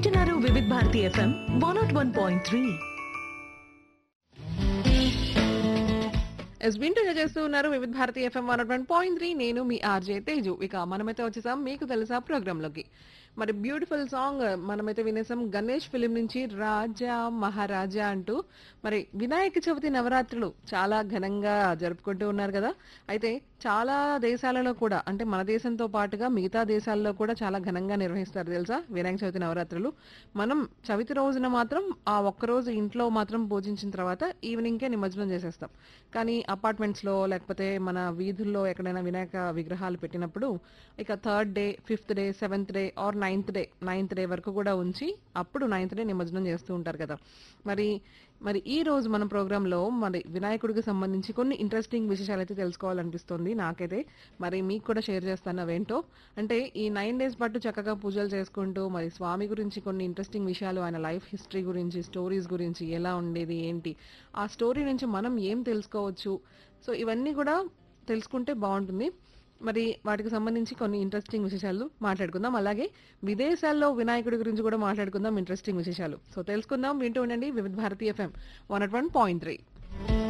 వింటున్నారు Vividh Bharati FM one not one point three ఎస్ వింటూ చేస్తూ ఉన్నారు Vividh Bharati FM one one point three నేను మీ ఆర్జే తేజు ఇక మనమైతే వచ్చేసాం మీకు తెలుసా ప్రోగ్రామ్ లోకి మరి బ్యూటిఫుల్ సాంగ్ మనమైతే వినేసాం గణేష్ ఫిలిం నుంచి రాజా మహారాజా అంటూ మరి వినాయక చవితి నవరాత్రులు చాలా ఘనంగా జరుపుకుంటూ ఉన్నారు కదా అయితే చాలా దేశాలలో కూడా అంటే మన దేశంతో పాటుగా మిగతా దేశాల్లో కూడా చాలా ఘనంగా నిర్వహిస్తారు తెలుసా వినాయక చవితి నవరాత్రులు మనం చవితి రోజున మాత్రం ఆ ఒక్క రోజు ఇంట్లో మాత్రం పూజించిన తర్వాత ఈవినింగ్కే నిమజ్జనం చేసేస్తాం కానీ అపార్ట్మెంట్స్ లో లేకపోతే మన వీధుల్లో ఎక్కడైనా వినాయక విగ్రహాలు పెట్టినప్పుడు ఇక third day fifth day seventh day or ninth day ninth day వరకు కూడా ఉంచి అప్పుడు నైన్త్ డే నిమజ్జనం చేస్తూ ఉంటారు కదా మరి మరి ఈ రోజు మన ప్రోగ్రామ్ లో మరి వినాయకుడికి సంబంధించి కొన్ని ఇంట్రెస్టింగ్ విశేషాలు అయితే తెలుసుకోవాలనిపిస్తుంది నాకైతే మరి మీకు కూడా షేర్ చేస్తాను అవేంటో అంటే ఈ నైన్ డేస్ పాటు చక్కగా పూజలు చేసుకుంటూ మరి స్వామి గురించి కొన్ని ఇంట్రెస్టింగ్ విషయాలు ఆయన లైఫ్ హిస్టరీ గురించి స్టోరీస్ గురించి ఎలా ఉండేది ఏంటి ఆ స్టోరీ నుంచి మనం ఏం తెలుసుకోవచ్చు సో ఇవన్నీ కూడా తెలుసుకుంటే బాగుంటుంది మరి వాటికి సంబంధించి కొన్ని ఇంట్రెస్టింగ్ విశేషాలు మాట్లాడుకుందాం అలాగే విదేశాల్లో వినాయకుడి గురించి కూడా మాట్లాడుకుందాం ఇంట్రెస్టింగ్ విశేషాలు సో తెలుసుకుందాం వింటూ ఉండండి Vividh Bharatiya FM one at one point three